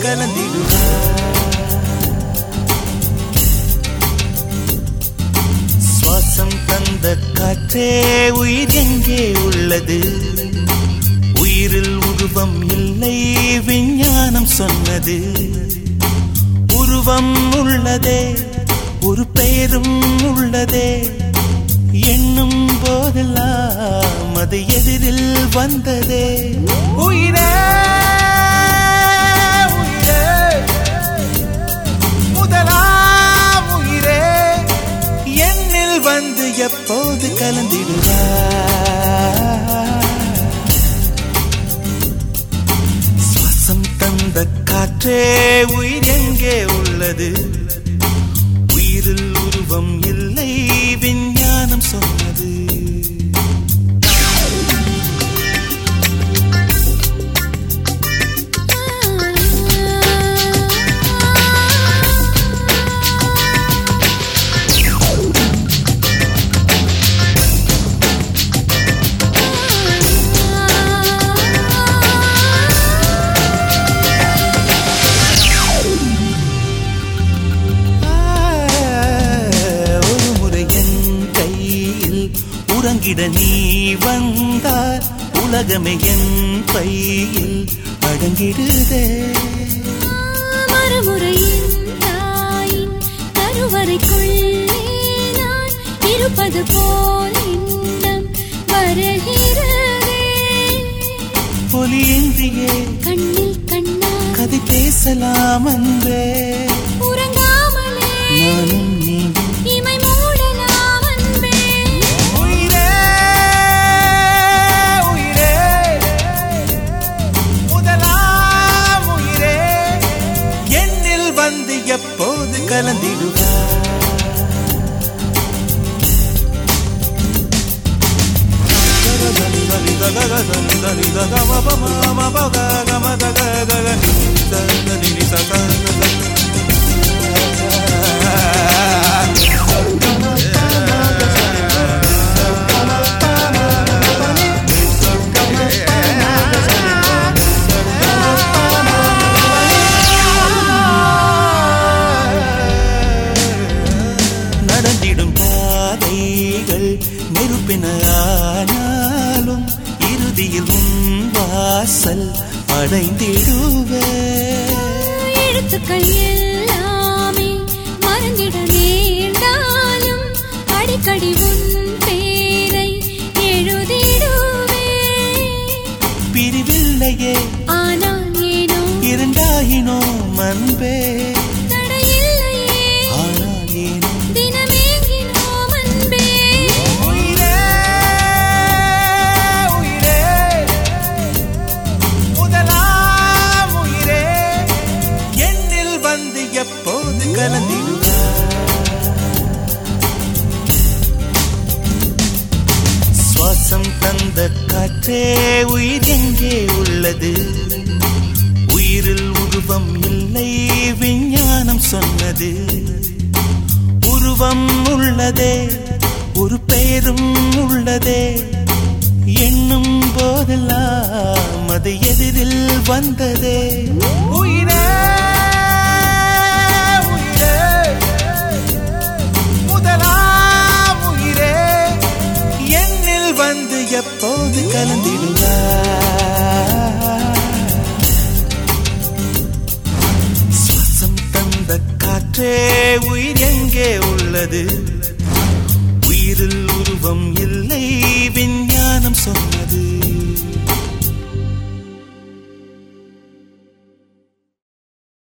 கலந்திடுவார் சுவாசம் தந்த காற்றே உயிர் எங்கே உள்ளது உயிரில் உருவம் இல்லை விஞ்ஞானம் சொன்னது உருவம் உள்ளதே ஒரு பெயரும் உள்ளதே எண்ணும் போதெல்லாம் அது எதிரில் வந்ததே உயிரே உயிரே முதலாம் உயிரே என்னில் வந்து எப்போது கலந்திடுவார் சுவாசம் தந்த காற்றே உயிர் எங்கே உள்ளது உயிரில் உருவம் இல்லை விஞ்ஞானம் சொன்னது ஒரு முறை என் கையில் உறங்கிட நீ வந்தார் உலகமே என் பையில் அடங்கிடுதே மறுமுறையின் தாயின் கருவறைக்குள்ளே நான் இருப்பது போல் எண்ணம் வருகிறதே ஒலியின்றியே கண்ணில் கண்ணா கதை பேசலாம் அன்பே உறங்காமலே நானும் நீயும் இமை மூடலாம் அன்பே உயிரே உயிரே முதலாம் உயிரே என்னில் வந்து எப்போது கலந்திடுவார் நடந்திடும் பாதைகள் நெருப்பின ஆனாலும் இறுதியில் உன் வாசல் அடைந்திடுவே எழுத்துக்கள் எல்லாமே மறந்திட நேர்ந்தாலும் அடிக்கடி உன் பேரை எழுதிடுவே பிரிவில்லையே ஆனால் ஏனோ இரண்டாயினோ அன்பே தடையில்லையே ஆனால் ஏனோ தினமேங்கினோம் அன்பே உயிரே உயிரே முதலாம் உயிரே என்னில் வந்து எப்போது கலந்திடுவார் சுவாசம் தந்த காற்றே உயிர் எங்கே உள்ளது உயிரில் உருவம் இல்லை விஞ்ஞானம் சொன்னது உருவம் உள்ளதே ஒரு பெயரும் உள்ளதே எண்ணும் போதெல்லாம் அது எதிரில் வந்ததே உயிரே உயிரே முதலாம் உயிரே என்னில் வந்து எப்போது கலந்திடுவார் சுவாசம் தந்த காற்றே உயிர் எங்கே உள்ளது உயிரில் உருவம் இல்லை விஞ்ஞானம் சொன்னது